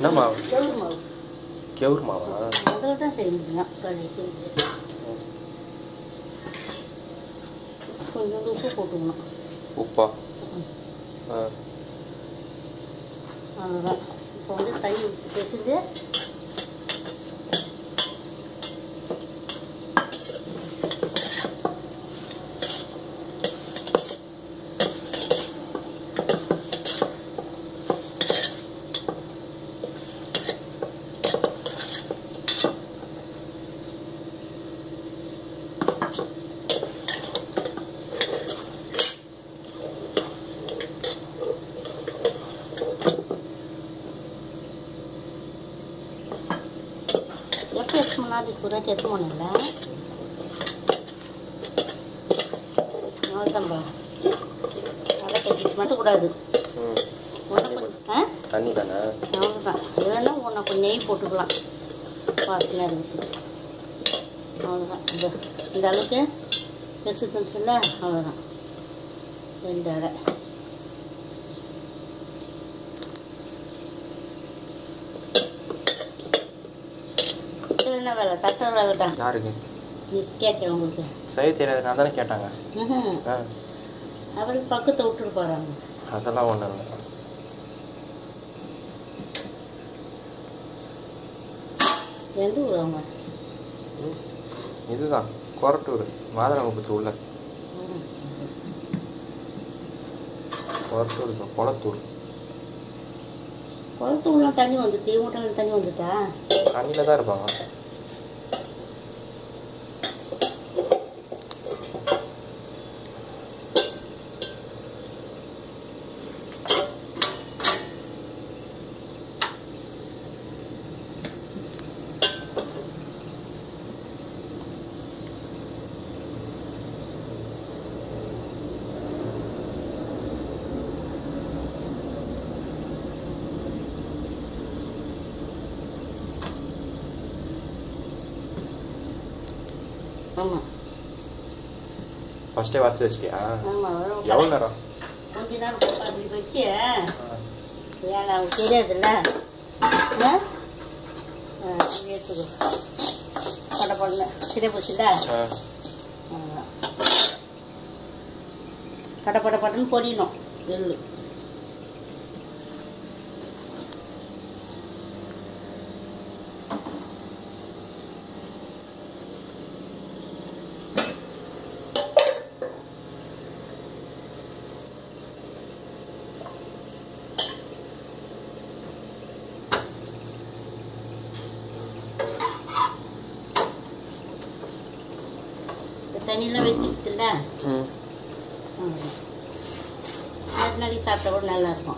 என்ன மாவு கெவுரு மாவு கெவுர் மாவா அதில் தான் செய்ய முடியும் கடைசி கொஞ்சம் உப்பு போட்டுக்கணும் உப்பா ஆ அவ்வளோதான் இப்போ வந்து தண்ணி ஊற்றி பேசுது எப்போ எத்தனை ஆஃபீஸ் போகிறேன் எத்தனை மணில அவ்வளோதான்பா அதை கட்டிட்டு மட்டும் கூடாது ம் ஒன்று கொஞ்சம் ஆ தண்ணி தானே அவ்வளோதான் இல்லைன்னா ஒன்று கொஞ்சம் நெய் போட்டுக்கலாம் வாசனை இருக்குது அவ்வளோதான் இந்த இந்த அளவுக்கு பெசுல அவ்வளோதான் ரெண்டு அடை இது என்ன வேலை தட்டுற வேலை தான் யாருக்கு நீ கேட்குறேன் உங்களுக்கு செய்ய தெரியாது நான் தானே கேட்டாங்க ம்ஹும். ஆ அவருக்கு பக்கத்தை விட்டுட்டு போகிறாங்க அதெல்லாம் ஒன்றும் இல்லை எந்த ஊர் அவங்க ம். இதுதான் கொரட்டூர் மாதனமுகத்து உள்ள ம். கொரட்டூர் இப்போ குளத்தூர் குளத்துக்குலாம் தண்ணி வந்துட்டு ஊட்டில் தண்ணி வந்துட்டா தண்ணியில் தான் இருப்பாங்க ஆமாம் ஃபஸ்ட்டே வறுத்து வச்சிட்டியா ஆமாம் எவ்வளோ நேரம் கொஞ்ச நேரம் போட்டு அப்படி வச்சு ஏன்னா அவங்களுக்கு தெரியாதுல்ல ஆ ஆ, எடுத்துக்கோ பட பண்ண சிறை போச்சுல ஆ கடை பட படன்னு பொரியணும் எள்ளு இந்த தண்ணியெல்லாம் வச்சுட்டுல ம் ரெண்டு நாளைக்கு சாப்பிட்டா கூட நல்லா இருக்கும்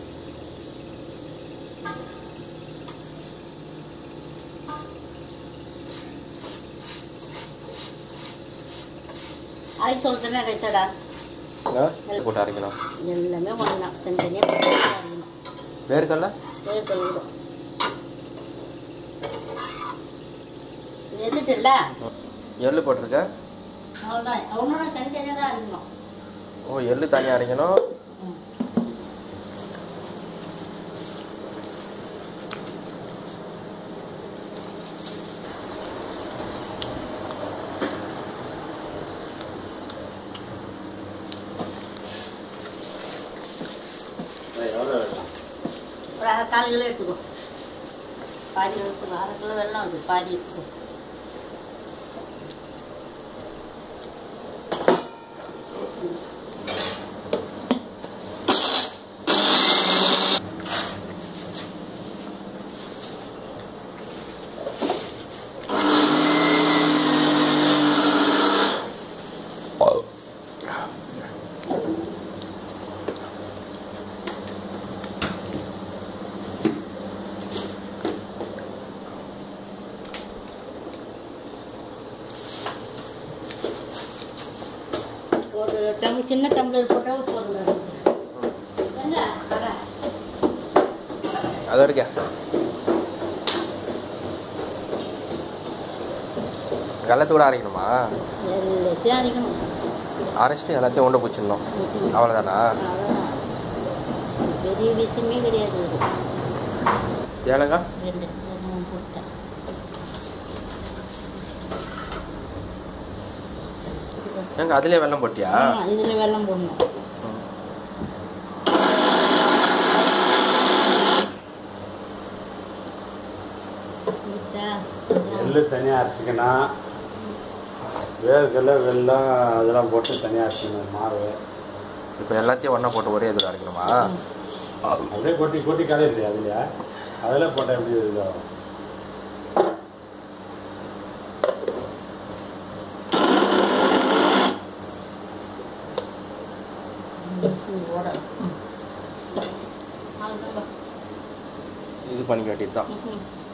அரைக்க சொல்லுறதுன்னா அரைத்தடா ஆ போட்டு அரைக்கணும் எல்லாமே ஒன்றா தனித்தனியாக போட்டு அரைக்கணும் வேர்க்கடல வேர்க்கல் விடும் இது எதுட்டுல்ல எள்ளு போட்டிருக்க அவ்வளோதான் அவனோட தனித்தனியாக தான் அரைக்கணும் ஓ எள்ளு தனியாக அரைக்கணும் ம். ஒரு அரை கால் கிலோ எடுத்துக்கோ பாதி எடுத்துக்கோ அரை கிலோ வெள்ளம் அது பாதி எடுத்துக்கோ ஒரு டம்ளர் சின்ன டம்ளர் போட்டால் போதும் என்ன அரை அது வரைக்கும் வெள்ளத்தோட அரைக்கணுமா எல்லாத்தையும் அரைக்கணும் அரைச்சிட்டு எல்லாத்தையும் உண்டை பிடிச்சிடணும் அவ்வளோதானா அவ்வளோதான் பெரிய விஷயமே கிடையாது இது ஏலக்காய் ரெண்டு ஒரு மூணு போட்டேன் ஏங்க அதுலேயே வெல்லம் போட்டியா ஆமா, இதுல வெல்லம் போடணும் ம். விட்டா எள்ளு தனியாக அரைச்சிக்கணும் வேர்க்கடலை வெல்லம் அதெல்லாம் போட்டு தனியாக அரைச்சிக்கணும் மாவு இப்போ எல்லாத்தையும் ஒன்றா போட்டு ஒரே இதில் அரைக்கணுமா அப்படியே கொட்டி கொட்டி கலையிடுது அதுலையா அதில் போட்டால் எப்படி இதாகும் ஓட அவ்வளோதான் இது பண்ணி காட்டிட்டு தான் ம்